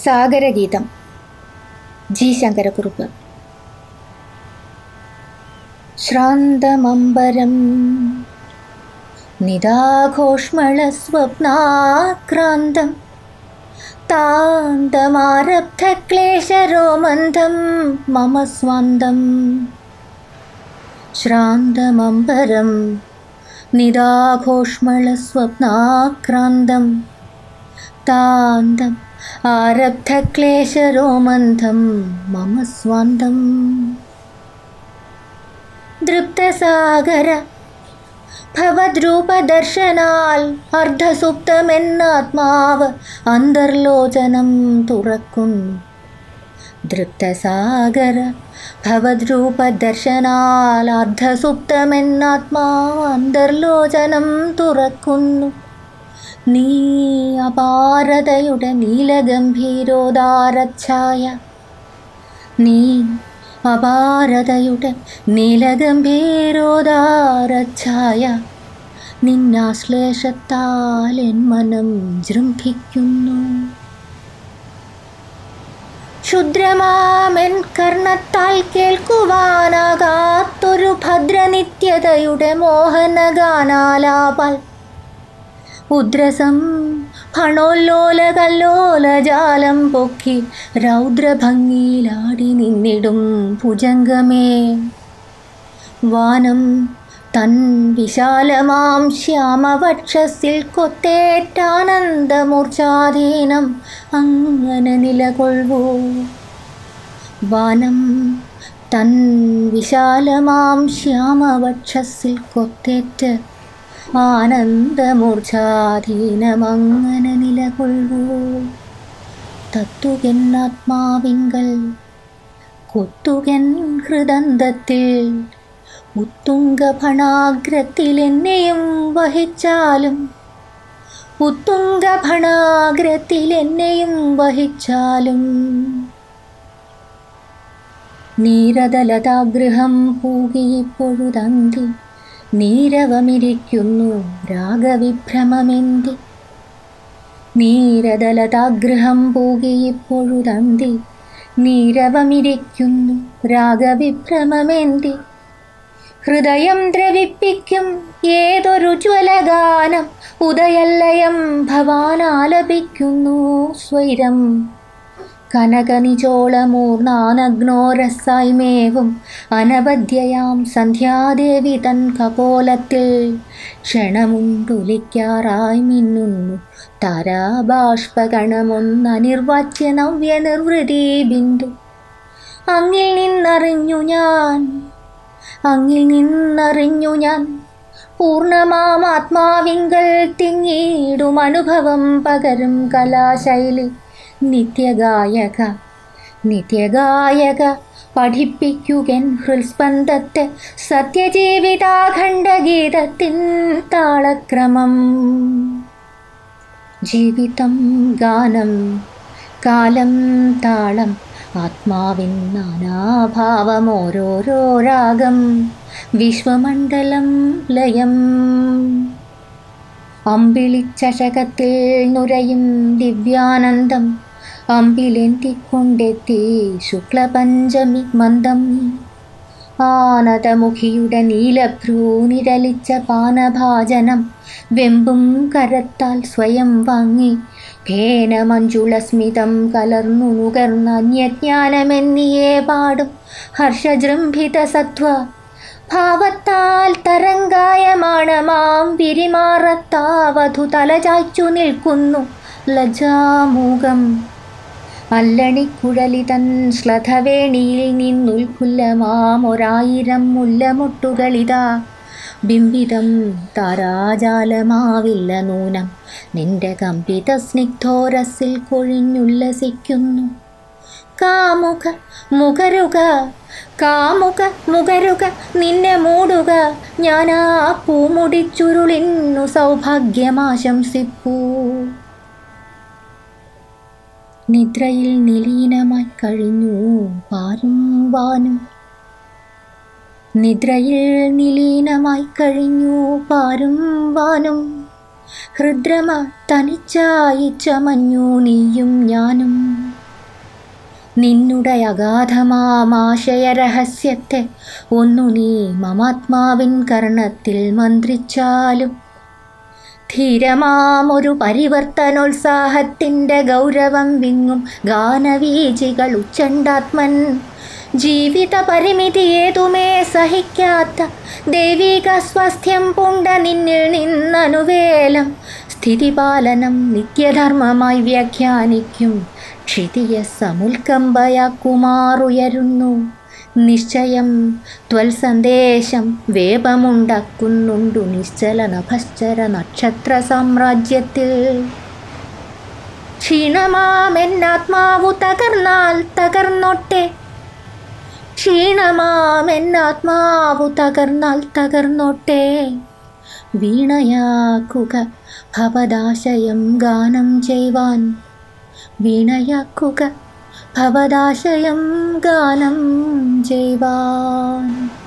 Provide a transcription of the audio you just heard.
സാഗരഗീതം G Sankara Kurup ശ്രാന്തമമ്പരം നിദാഘോഷ്മളസ്വപ്നാക്രാന്തം താന്തമാരബ്ധക്ലേശരോമന്ധം മമ സ്വാന്തം ശ്രാന്തമമ്പരം നിദാഘോഷ്മളസ്വപ്നാക്രാന്തം താന്തം ആരബ്ധക്ലേശരോമന്ധം മമ സ്വാന്തം ദൃപ്തസാഗര ഭവദ്രൂപദർശനാൽ അർദ്ധസുപ്തമെന്നാത്മാവ് അന്തർലോചനം തുറക്കുന്നു ദൃപ്തസാഗര ഭവദ്രൂപദർശനാൽ അർദ്ധസുപ്തമെന്നാത്മാവ് അന്തർലോചനം തുറക്കുന്നു നീ അപാരതയുടെ നീലഗംഭീരോദാരച്ഛായ നീ അപാരതയുടെ നീലഗംഭീരോദാരച്ഛായ നിന്നാശ്ലേഷത്താൽ എൻ മനം ജൃംഭിക്കുന്നു ക്ഷുദ്രമാമെൻ കർണത്താൽ കേൾക്കുവാനാകാത്തൊരു ഭദ്രനിത്യതയുടെ മോഹനഗാനാലാപാൽ ഉദ്രസം ഫണോല്ലോലകല്ലോലജാലം പൊക്കി രൗദ്രഭംഗിയിലാടി നിന്നിടും ഭുജംഗമേ വാനം തൻ വിശാലമാം ശ്യാമവക്ഷസിൽ കൊത്തേറ്റാനന്ദമൂർച്ഛാധീനം അങ്ങനെ നിലകൊള്ളൂ വാനം തൻ വിശാലമാം ശ്യാമവക്ഷസിൽ കൊത്തേറ്റ് ആനന്ദമൂർച്ഛാധീനമങ്ങനെ നിലകൊള്ളൂ തത്തുകെന്നാത്മാവിങ്കൽ കൊത്തുകൻ ഹൃദന്തത്തിൽ ഉത്തുംഗഭണാഗ്രത്തിൽ എന്നെയും വഹിച്ചാലും ഉത്തുംഗഭണാഗ്രത്തിൽ എന്നെയും വഹിച്ചാലും നീരതലതാഗൃഹം പൂകിയിപ്പൊഴുതന്തി നീരവമിരിക്കുന്നു രാഗവിഭ്രമമെന്തി നീരതലതാഗൃഹം പൂകിയിപ്പൊഴുതന്തി നീരവമിരിക്കുന്നു രാഗവിഭ്രമമെന്തി ഹൃദയം ദ്രവിപ്പിക്കും ഏതൊരു ജ്വലഗാനം ഉദയല്ലയം ഭവാനാലപിക്കുന്നു സ്വൈരം കനകനിചോളമൂർണാനഗ്നോരസായ്മേവും അനവധ്യയാം സന്ധ്യാദേവി തൻ കപോലത്തിൽ ക്ഷണമുണ്ടുലിക്കാറായി മിന്നുന്നു താരാബാഷ്പകണമൊന്നനിർവാച്യ നവ്യ നിർവൃതി ബിന്ദു അങ്ങിൽ നിന്നറിഞ്ഞു ഞാൻ അങ്ങിൽ നിന്നറിഞ്ഞു ഞാൻ പൂർണ്ണമാം ആത്മാവിങ്കൽ തിങ്ങിയിടും അനുഭവം പകരും കലാശൈലി നിത്യഗായക നിത്യഗായക പഠിപ്പിക്കുകൻ ഹൃൽസ്പന്ദത്തെ സത്യജീവിതാഖണ്ഡഗീതത്തിൻ താളക്രമം ജീവിതം ഗാനം കാലം താളം ആത്മാവിൻ നാനാഭാവമോരോരോ രാഗം വിശ്വമണ്ഡലം ലയം അമ്പിളിച്ചഷകത്തിൽ നുരയും ദിവ്യാനന്ദം അമ്പിലെന്തിക്കൊണ്ടെത്തി ശുക്ലപഞ്ചമി മന്ദം ആനതമുഖിയുടെ നീലഭ്രൂ നിരലിച്ച പാനഭാജനം വെമ്പും കരത്താൽ സ്വയം വാങ്ങി ഭേനമഞ്ജുളസ്മിതം കലർന്നു നുകർന്ന അന്യജ്ഞാനമെന്നിയേ പാടും ഹർഷജൃംഭിത സത്വ ഭാവത്താൽ തരംഗായമാണമാം വിരിമാറത്താവധു തലചായ്ച്ചു നിൽക്കുന്നു ലജാമൂകം അല്ലണിക്കുഴലി തൻ ശ്ലഥവേണിയിൽ നിന്നുൽക്കുല്ലമാം ഒരായിരം മുല്ലമുട്ടുകളിതാ ബിംബിതം താരാജാലമാവില്ല നൂനം നിന്റെ കമ്പിത സ്നിഗ്ധോരസിൽ കൊഴിഞ്ഞുല്ലസിക്കുന്നു കാമുക മുഖരുക കാമുക മുഖരുക നിന്നെ മൂടുക ഞാനാ പൂമുടിച്ചുരുളിന്നു സൗഭാഗ്യമാശംസിപ്പൂ നിദ്രയിൽ നിലീനമായി കഴിഞ്ഞു പാരും വാനും നിദ്രയിൽ നിലീനമായി കഴിഞ്ഞു പാരും വാനും ഹൃദ്രമ തനിച്ചായി ചമഞ്ഞു നീയും ഞാനും നിന്നുടെ അഗാധമാമാശയ രഹസ്യത്തെ ഒന്നു നീ മമാത്മാവിൻ കർണത്തിൽ മന്ത്രിച്ചാലും ധീരമാമൊരു പരിവർത്തനോത്സാഹത്തിൻ്റെ ഗൗരവം വിങ്ങും ഗാനവീചികൾ ഉച്ചണ്ടാത്മൻ ജീവിത പരിമിതി ഏതുമേ സഹിക്കാത്ത ദൈവിക സ്വാസ്ഥ്യം പുണ്ട നിന്നിൽ നിന്നനുവേലം സ്ഥിതിപാലനം നിത്യധർമ്മമായി വ്യാഖ്യാനിക്കും ക്ഷിതിയ സമുൽക്കമ്പയാക്കുമാറുയരുന്നു നിശ്ചയം ത്വൽസന്ദേശം വേപമുണ്ടാക്കുന്നുണ്ടു നിശ്ചല നഭശ്ചര നക്ഷത്ര സാമ്രാജ്യത്തിൽ ക്ഷീണമാമെന്നാത്മാവു തകർന്നാൽ തകർന്നോട്ടെ ക്ഷീണമാമെന്നാത്മാവു തകർന്നാൽ തകർന്നോട്ടെ വീണയാക്കുക ഭവദാശയം ഗാനം ചെയ്യുവാൻ വീണയാക്കുക ഭവദാശയം ഗാനം ചെയ്യുവാൻ